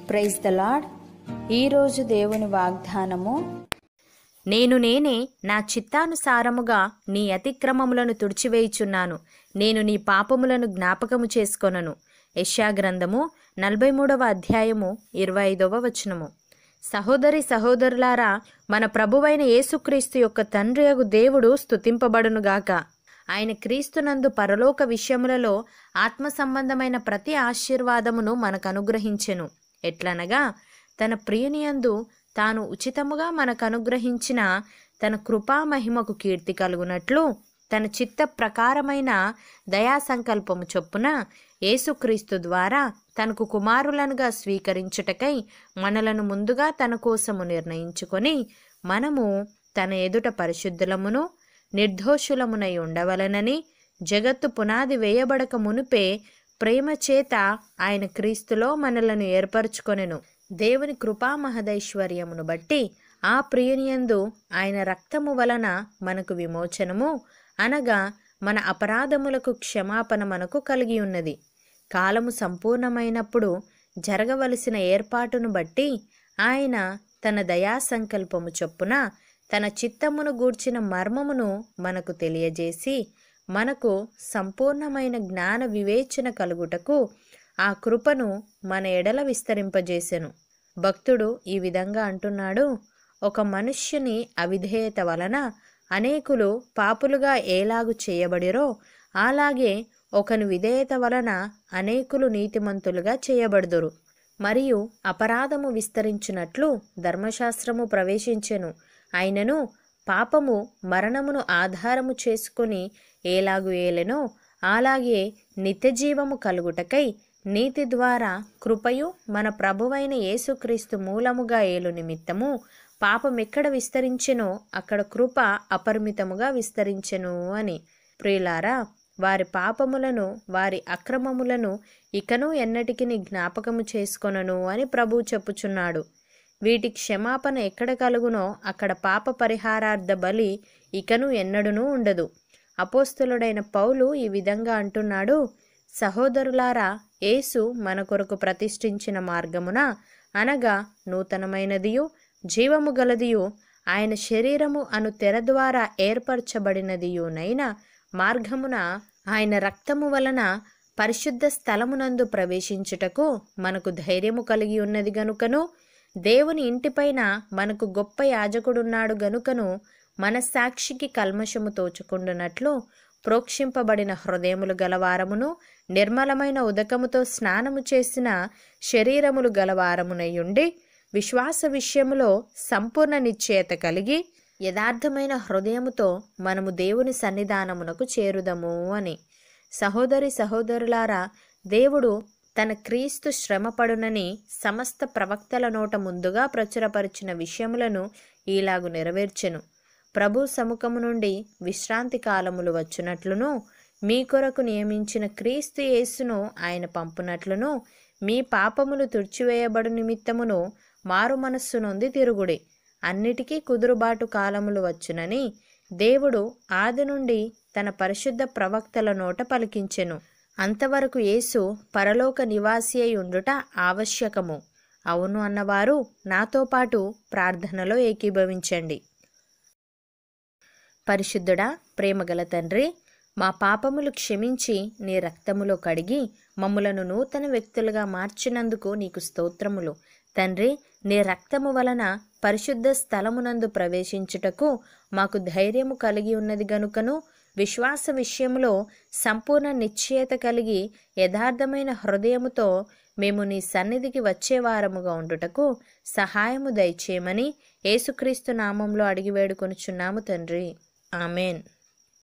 praise the lord ఈరోజు దేవుని వాగ్దానము నేను నేనే నా చిత్తానుసారముగా నీ అతిక్రమములను తుడిచివేయుచున్నాను నేను నీ పాపములను జ్ఞాపకము చేసుకొనను యెషయా గ్రంథము నలభై మూడవ అధ్యాయము ఇరవై ఐదవ వచనము సహోదరి సహోదరులారా మన ప్రభువైన యేసుక్రీస్తు యొక్క తండ్రియగు దేవుడు స్తుతింపబడునుగాక ఆయన క్రీస్తునందు పరలోక విషయములలో ఆత్మ సంబంధమైన ప్రతి ఆశీర్వాదమును మనకు అనుగ్రహించెను ఎట్లనగా తన ప్రియునియందు తాను ఉచితముగా మనకు అనుగ్రహించిన తన కృపా మహిమకు కీర్తి కలుగునట్లు తన చిత్త ప్రకారమైన దయా సంకల్పము చొప్పున యేసుక్రీస్తు ద్వారా తనకు కుమారులనుగా స్వీకరించుటకై మనలను ముందుగా తన కోసము నిర్ణయించుకొని మనము తన ఎదుట పరిశుద్ధులమును నిర్దోషులమునై ఉండవలనని జగత్తు పునాది వేయబడక మునుపే ప్రేమ చేత ఆయన క్రీస్తులో మనలను ఏర్పరచుకొనెను దేవుని కృపా మహదైశ్వర్యమును బట్టి ఆ ప్రియునియందు ఆయన రక్తము వలన మనకు విమోచనము అనగా మన అపరాధములకు క్షమాపణ మనకు కలిగి ఉన్నది కాలము సంపూర్ణమైనప్పుడు జరగవలసిన ఏర్పాటును బట్టి ఆయన తన దయా సంకల్పము చొప్పున తన చిత్తమును గూర్చిన మర్మమును మనకు తెలియజేసి మనకు సంపూర్ణమైన జ్ఞాన వివేచన కలుగుటకు ఆ కృపను మన ఎడల విస్తరింపజేసెను భక్తుడు ఈ విధంగా అంటున్నాడు ఒక మనుష్యుని అవిధేయత వలన అనేకులు పాపులుగా ఏలాగు చేయబడిరో అలాగే ఒకని విధేయత వలన అనేకులు నీతిమంతులుగా చేయబడుదురు మరియు అపరాధము విస్తరించినట్లు ధర్మశాస్త్రము ప్రవేశించెను అయినను పాపము మరణమును ఆధారము చేసుకొని ఏలాగు ఏలెనో అలాగే నిత్యజీవము కలుగుటకై నీతి ద్వారా కృపయు మన ప్రభువైన యేసుక్రీస్తు మూలముగా ఏలు నిమిత్తము పాపం ఎక్కడ విస్తరించెనో అక్కడ కృప అపరిమితముగా విస్తరించెను అని ప్రియులారా వారి పాపములను వారి అక్రమములను ఇకను ఎన్నటికి జ్ఞాపకము చేసుకొనను అని ప్రభు చెప్పుచున్నాడు వీటి క్షమాపణ ఎక్కడ కలుగునో అక్కడ పాప పరిహారార్థ బలి ఇకను ఎన్నడూనూ ఉండదు అపోస్తులుడైన పౌలు ఈ విధంగా అంటున్నాడు సహోదరులారా యేసు మన కొరకు ప్రతిష్ఠించిన మార్గమున అనగా నూతనమైనదియు జీవము గలదియు ఆయన శరీరము అను తెర ద్వారా ఏర్పరచబడినదియునైన మార్గమున ఆయన రక్తము వలన పరిశుద్ధ స్థలమునందు ప్రవేశించుటకు మనకు ధైర్యము కలిగి ఉన్నది గనుకను దేవుని ఇంటిపైన మనకు గొప్ప యాజకుడున్నాడు గనుకను మనస్సాక్షికి కల్మషము తోచుకుండునట్లు ప్రోక్షింపబడిన హృదయములు గలవారమును నిర్మలమైన ఉదకముతో స్నానము చేసిన శరీరములు గలవారమునయుండి విశ్వాస విషయములో సంపూర్ణ నిశ్చయత కలిగి యథార్థమైన హృదయముతో మనము దేవుని సన్నిధానమునకు చేరుదము అని సహోదరి సహోదరులారా దేవుడు తన క్రీస్తు శ్రమపడునని సమస్త ప్రవక్తల నోట ముందుగా ప్రచురపరిచిన విషయములను ఈలాగు నెరవేర్చెను ప్రభు సముఖము నుండి విశ్రాంతి కాలములు వచ్చునట్లును మీ కొరకు నియమించిన క్రీస్తు యేసును ఆయన పంపునట్లును మీ పాపములు తుడిచివేయబడు నిమిత్తమును మారు మనస్సు నొంది తిరుగుడి అన్నిటికీ కుదురుబాటు కాలములు వచ్చునని దేవుడు ఆది నుండి తన పరిశుద్ధ ప్రవక్తల నోట పలికించెను అంతవరకు యేసు పరలోక నివాసి అయి ఉండుట ఆవశ్యకము అవును అన్నవారు నాతో పాటు ప్రార్థనలో ఏకీభవించండి పరిశుద్ధుడా ప్రేమగల తండ్రి మా పాపములు క్షమించి నీ రక్తములో కడిగి మమ్ములను నూతన వ్యక్తులుగా మార్చినందుకు నీకు స్తోత్రములు తండ్రి నీ రక్తము వలన పరిశుద్ధ స్థలమునందు ప్రవేశించుటకు మాకు ధైర్యము కలిగి ఉన్నది గనుకను విశ్వాస విషయంలో సంపూర్ణ నిశ్చయత కలిగి యథార్థమైన హృదయముతో మేము నీ సన్నిధికి వచ్చే వారముగా ఉండుటకు సహాయము దయచేయమని యేసుక్రీస్తు నామంలో అడిగి వేడుకొనుచున్నాము తండ్రి ఆమెన్